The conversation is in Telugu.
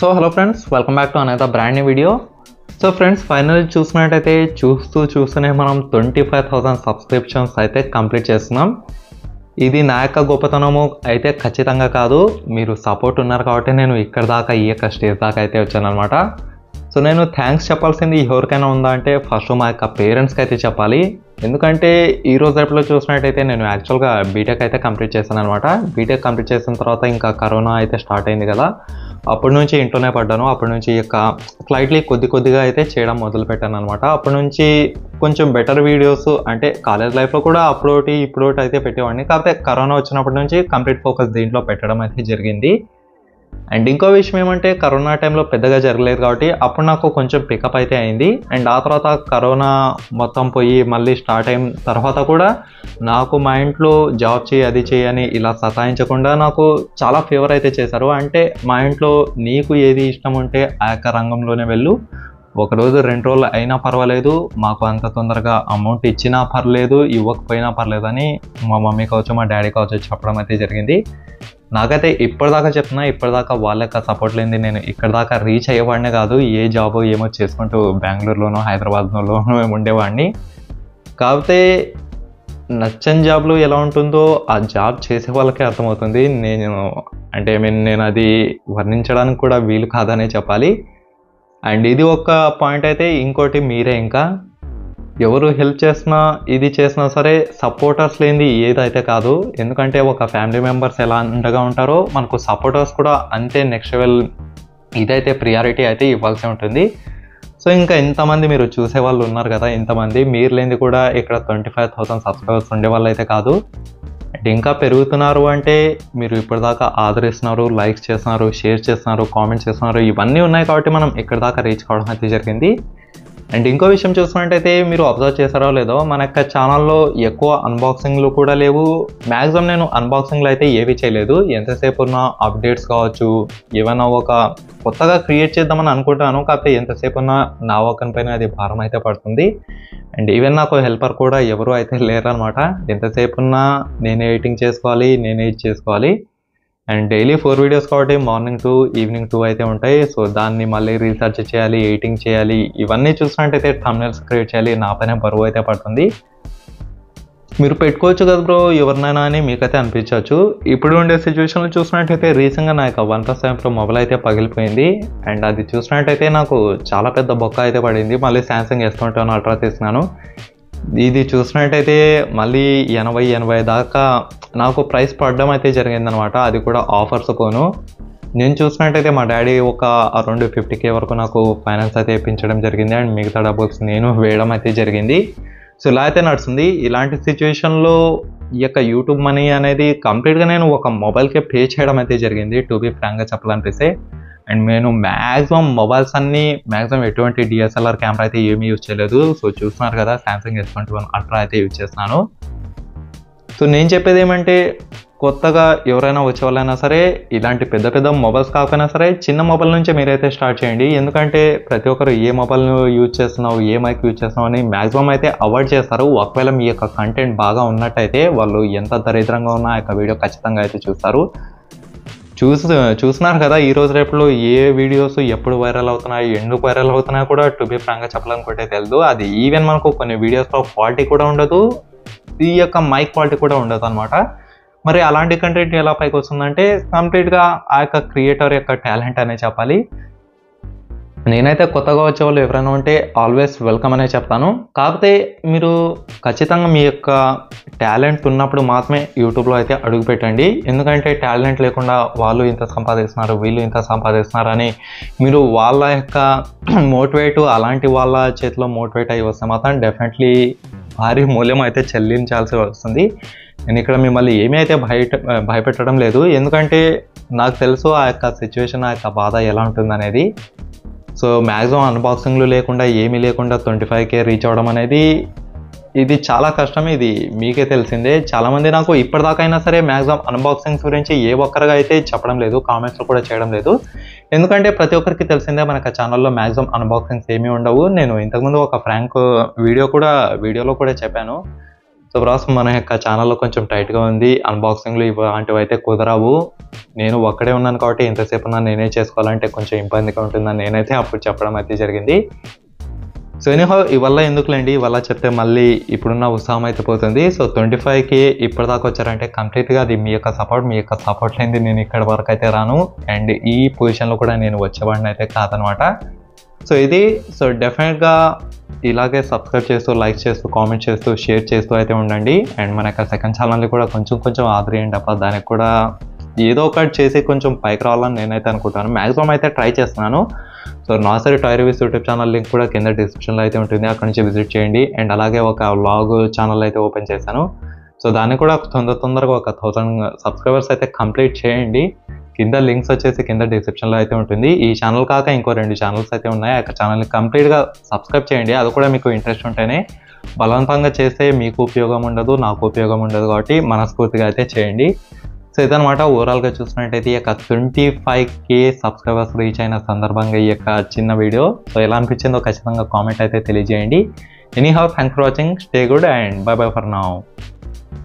so hello friends welcome back to అనేది brand new video so friends final చూసినట్టయితే చూస్తూ చూస్తూనే మనం ట్వంటీ ఫైవ్ థౌసండ్ సబ్స్క్రిప్షన్స్ అయితే కంప్లీట్ చేస్తున్నాం ఇది నా యొక్క గొప్పతనము అయితే ఖచ్చితంగా కాదు మీరు సపోర్ట్ ఉన్నారు కాబట్టి నేను ఇక్కడ దాకా ఈ యొక్క స్టేజ్ దాకా అయితే వచ్చాను అనమాట సో నేను థ్యాంక్స్ చెప్పాల్సింది ఎవరికైనా ఉందా అంటే ఫస్ట్ మా యొక్క పేరెంట్స్కి అయితే చెప్పాలి ఎందుకంటే ఈ రోజు రేపులో చూసినట్టయితే నేను యాక్చువల్గా బీటెక్ అయితే కంప్లీట్ చేశాను అనమాట బీటెక్ కంప్లీట్ చేసిన తర్వాత ఇంకా కరోనా అయితే స్టార్ట్ అయింది కదా అప్పటి నుంచి ఇంట్లోనే పడ్డాను అప్పటి నుంచి ఈ యొక్క స్లైట్లీ కొద్ది కొద్దిగా అయితే చేయడం మొదలు పెట్టాను అనమాట అప్పటి నుంచి కొంచెం బెటర్ వీడియోస్ అంటే కాలేజ్ లైఫ్లో కూడా అప్లోటి ఇప్పుడోటి అయితే పెట్టేవాడిని కాకపోతే కరోనా వచ్చినప్పటి నుంచి కంప్లీట్ ఫోకస్ దీంట్లో పెట్టడం అయితే జరిగింది అండ్ ఇంకో విషయం ఏమంటే కరోనా టైంలో పెద్దగా జరగలేదు కాబట్టి అప్పుడు నాకు కొంచెం పికప్ అయితే అయింది అండ్ ఆ తర్వాత కరోనా మొత్తం పోయి మళ్ళీ స్టార్ట్ అయిన తర్వాత కూడా నాకు మా ఇంట్లో జాబ్ చేయి అది చేయి అని ఇలా సతాయించకుండా నాకు చాలా ఫేవర్ అయితే చేశారు అంటే మా ఇంట్లో నీకు ఏది ఇష్టం ఉంటే ఆ యొక్క రంగంలోనే వెళ్ళు ఒక రోజు రెండు రోజులు అయినా పర్వాలేదు మాకు అంత తొందరగా అమౌంట్ ఇచ్చినా పర్లేదు ఇవ్వకపోయినా పర్లేదు అని మా మమ్మీ కావచ్చు మా డాడీ కావచ్చు చెప్పడం అయితే జరిగింది నాకైతే ఇప్పటిదాకా చెప్తున్నా ఇప్పటిదాకా వాళ్ళ యొక్క సపోర్ట్ లేనిది నేను ఇక్కడ దాకా రీచ్ అయ్యేవాడినే కాదు ఏ జాబ్ ఏమో చేసుకుంటూ బెంగళూరులోనో హైదరాబాద్లోనో ఉండేవాడిని కాకపోతే నచ్చని జాబ్లో ఎలా ఉంటుందో ఆ జాబ్ చేసే వాళ్ళకే అర్థమవుతుంది నేను అంటే ఐ మీన్ నేను అది వర్ణించడానికి కూడా వీలు కాదనే చెప్పాలి అండ్ ఇది ఒక పాయింట్ అయితే ఇంకోటి మీరే ఇంకా ఎవరు హెల్ప్ చేసినా ఇది చేసినా సరే సపోర్టర్స్ లేనిది ఏదైతే కాదు ఎందుకంటే ఒక ఫ్యామిలీ మెంబర్స్ ఎలా అండగా ఉంటారో మనకు సపోర్టర్స్ కూడా అంతే నెక్స్ట్ లెవెల్ ఇదైతే ప్రియారిటీ అయితే ఇవ్వాల్సి ఉంటుంది సో ఇంకా ఇంతమంది మీరు చూసే వాళ్ళు ఉన్నారు కదా ఇంతమంది మీరు లేనిది కూడా ఇక్కడ ట్వంటీ ఫైవ్ థౌసండ్ సబ్స్క్రైబర్స్ ఉండే వాళ్ళు అయితే కాదు అండ్ ఇంకా పెరుగుతున్నారు అంటే మీరు ఇప్పటిదాకా ఆదరిస్తున్నారు లైక్స్ చేస్తున్నారు షేర్ చేస్తున్నారు కామెంట్స్ చేస్తున్నారు ఇవన్నీ ఉన్నాయి కాబట్టి మనం ఇక్కడ దాకా రీచ్ కావడం అయితే జరిగింది అండ్ ఇంకో విషయం చూసుకున్నట్టయితే మీరు అబ్జర్వ్ చేశారో లేదో మన యొక్క ఛానల్లో ఎక్కువ అన్బాక్సింగ్లు కూడా లేవు మ్యాక్సిమం నేను అన్బాక్సింగ్లు అయితే ఏవి చేయలేదు ఎంతసేపు ఉన్న అప్డేట్స్ కావచ్చు ఏమైనా ఒక కొత్తగా క్రియేట్ చేద్దామని అనుకుంటాను కాకపోతే ఎంతసేపు ఉన్న నా ఒక్కని పైన అది భారం అయితే పడుతుంది అండ్ ఈవెన్ నాకు హెల్పర్ కూడా ఎవరు అయితే లేరు అనమాట ఎంతసేపు ఉన్నా నేనే ఎడిటింగ్ చేసుకోవాలి నేనే ఇది చేసుకోవాలి అండ్ డైలీ ఫోర్ వీడియోస్ కాబట్టి మార్నింగ్ టూ ఈవినింగ్ టూ అయితే ఉంటాయి సో దాన్ని మళ్ళీ రీసెర్చ్ చేయాలి ఎడిటింగ్ చేయాలి ఇవన్నీ చూసినట్టయితే థంబ్నెల్స్ క్రియేట్ చేయాలి నా పైన బరువు అయితే పడుతుంది మీరు పెట్టుకోవచ్చు కదా బ్రో ఎవరినైనా అని మీకైతే అనిపించవచ్చు ఇప్పుడు ఉండే సిచ్యువేషన్లో చూసినట్టయితే రీసెంట్గా నా యొక్క OnePlus seven pro mobile అయితే పగిలిపోయింది అండ్ అది చూసినట్టయితే నాకు చాలా పెద్ద బొక్క అయితే పడింది మళ్ళీ Samsung S twenty one ultra తీసుకున్నాను ఇది చూసినట్టయితే మళ్ళీ ఎనభై ఎనభై దాకా నాకు ప్రైస్ పడడం అయితే జరిగిందనమాట అది కూడా ఆఫర్స్ పోను నేను చూసినట్టయితే మా డాడీ ఒక రెండు ఫిఫ్టీ కే వరకు నాకు ఫైనాన్స్ అయితే ఇప్పించడం జరిగింది అండ్ మిగతా డబ్బుల్స్ నేను వేయడం అయితే జరిగింది సో ఇలా అయితే నడుస్తుంది ఇలాంటి సిచ్యువేషన్లో ఈ యొక్క యూట్యూబ్ మనీ అనేది కంప్లీట్గా నేను ఒక మొబైల్కే పే చేయడం అయితే జరిగింది టు బీ ఫ్రాంక్గా చెప్పాలనిపిస్తే అండ్ నేను మ్యాక్సిమం మొబైల్స్ అన్నీ మ్యాక్సిమం ఎటువంటి డిఎస్ఎల్ఆర్ కెమెరా అయితే ఏమీ యూజ్ చేయలేదు సో చూస్తున్నారు కదా Samsung S twenty one ultra అయితే యూజ్ చేస్తున్నాను సో నేను చెప్పేది ఏమంటే కొత్తగా ఎవరైనా వచ్చే వాళ్ళైనా సరే ఇలాంటి పెద్ద పెద్ద మొబైల్స్ కాకపోయినా సరే చిన్న మొబైల్ నుంచే మీరైతే స్టార్ట్ చేయండి ఎందుకంటే ప్రతి ఒక్కరు ఏ మొబైల్ యూజ్ చేస్తున్నావు ఏ మైక్ యూజ్ చేస్తున్నావు అని మ్యాక్సిమం అయితే అవాయిడ్ చేస్తారు ఒకవేళ మీ యొక్క కంటెంట్ బాగా ఉన్నట్టయితే వాళ్ళు ఎంత దరిద్రంగా ఉన్నా ఆ యొక్క వీడియో ఖచ్చితంగా అయితే చూస్తారు చూసి చూస్తున్నారు కదా ఈ రోజు రేపులో ఏ వీడియోస్ ఎప్పుడు వైరల్ అవుతున్నాయి ఎందుకు వైరల్ అవుతున్నాయి కూడా టు బి ఫ్రాంక్గా చెప్పాలనుకుంటే తెలియదు అది ఈవెన్ మనకు కొన్ని వీడియోస్లో క్వాలిటీ కూడా ఉండదు ఈ యొక్క మైక్ క్వాలిటీ కూడా ఉండదు అనమాట మరి అలాంటి కంటెంట్ ఎలా పైకి వస్తుందంటే కంప్లీట్గా ఆ యొక్క క్రియేటర్ యొక్క టాలెంట్ అనే చెప్పాలి నేనైతే కొత్తగా వచ్చే వాళ్ళు ఎవరైనా ఉంటే ఆల్వేస్ వెల్కమ్ అనే చెప్తాను కాకపోతే మీరు ఖచ్చితంగా మీ యొక్క టాలెంట్ ఉన్నప్పుడు మాత్రమే యూట్యూబ్లో అయితే అడుగు పెట్టండి ఎందుకంటే టాలెంట్ లేకుండా వాళ్ళు ఇంత సంపాదిస్తున్నారు వీళ్ళు ఇంత సంపాదిస్తున్నారు అని మీరు వాళ్ళ యొక్క మోటివేట్ అలాంటి వాళ్ళ చేతిలో మోటివేట్ అయ్యి వస్తే మాత్రం డెఫినెట్లీ భారీ మూల్యం అయితే చెల్లించాల్సి వస్తుంది నేను ఇక్కడ మిమ్మల్ని ఏమీ అయితే బయట భయపెట్టడం లేదు ఎందుకంటే నాకు తెలుసు ఆ యొక్క సిచ్యువేషన్ ఆ యొక్క బాధ ఎలా ఉంటుందనేది సో మ్యాక్సిమం అన్బాక్సింగ్లు లేకుండా ఏమీ లేకుండా ట్వంటీ ఫైవ్ కే రీచ్ అవ్వడం అనేది ఇది చాలా కష్టం ఇది మీకే తెలిసిందే చాలామంది నాకు ఇప్పటిదాకైనా సరే మ్యాక్సిమం అన్బాక్సింగ్స్ గురించి ఏ ఒక్కరిగా అయితే చెప్పడం లేదు కామెంట్స్లో కూడా చేయడం లేదు ఎందుకంటే ప్రతి ఒక్కరికి తెలిసిందే మనకు ఛానల్లో మ్యాక్సిమం అన్బాక్సింగ్స్ ఏమీ ఉండవు నేను ఇంతకుముందు ఒక ఫ్రాంక్ వీడియో కూడా వీడియోలో కూడా చెప్పాను సో బ్రాస్ మన యొక్క ఛానల్లో కొంచెం టైట్గా ఉంది అన్బాక్సింగ్లు ఇలాంటివి అయితే కుదరవు నేను ఒక్కడే ఉన్నాను కాబట్టి ఎంతసేపు ఉన్నా నేనే చేసుకోవాలంటే కొంచెం ఇబ్బందిగా ఉంటుందని నేనైతే అప్పుడు చెప్పడం అయితే జరిగింది సో ఎనీహో ఇవల్ల ఎందుకులేండి ఇవల్ల చెప్తే మళ్ళీ ఇప్పుడున్న ఉత్సాహం అయితే పోతుంది సో ట్వంటీ ఫైవ్కి ఇప్పటిదాకా వచ్చారంటే కంప్లీట్గా అది మీ యొక్క సపోర్ట్ మీ యొక్క సపోర్ట్ లేనిది నేను ఇక్కడ వరకు అయితే రాను అండ్ ఈ పొజిషన్లో కూడా నేను వచ్చేవాడిని అయితే కాదనమాట సో ఇది సో డెఫినెట్గా ఇలాగే సబ్స్క్రైబ్ చేస్తూ లైక్ చేస్తూ కామెంట్ చేస్తూ షేర్ చేస్తూ అయితే ఉండండి అండ్ మన యొక్క సెకండ్ ఛానల్ని కూడా కొంచెం కొంచెం ఆదరేయండి అప్ప దానికి కూడా ఏదో ఒకటి చేసి కొంచెం పైకి రావాలని నేనైతే అనుకుంటాను మ్యాక్సిమం అయితే ట్రై చేస్తున్నాను సో నాసరి tyre reviews YouTube channel link కూడా కింద డిస్క్రిప్షన్లో అయితే ఉంటుంది అక్కడ నుంచి విజిట్ చేయండి అండ్ అలాగే ఒక వ్లాగ్ ఛానల్ అయితే ఓపెన్ చేశాను సో దాన్ని కూడా తొందర తొందరగా ఒక థౌసండ్ సబ్స్క్రైబర్స్ అయితే కంప్లీట్ చేయండి కింద లింక్స్ వచ్చేసి కింద డిస్క్రిప్షన్లో అయితే ఉంటుంది ఈ ఛానల్ కాక ఇంకో రెండు ఛానల్స్ అయితే ఉన్నాయి ఆ ఛానల్ని కంప్లీట్గా సబ్స్క్రైబ్ చేయండి అది కూడా మీకు ఇంట్రెస్ట్ ఉంటేనే బలవంతంగా చేస్తే మీకు ఉపయోగం ఉండదు నాకు ఉపయోగం ఉండదు కాబట్టి మనస్ఫూర్తిగా అయితే చేయండి సో ఇదనమాట ఓవరాల్గా చూసినట్టయితే ఈ యొక్క twenty five K subscribers reach అయిన సందర్భంగా ఈ యొక్క చిన్న వీడియో సో ఎలా అనిపించిందో ఖచ్చితంగా కామెంట్ అయితే తెలియజేయండి anyhow thank for watching stay good and bye bye for now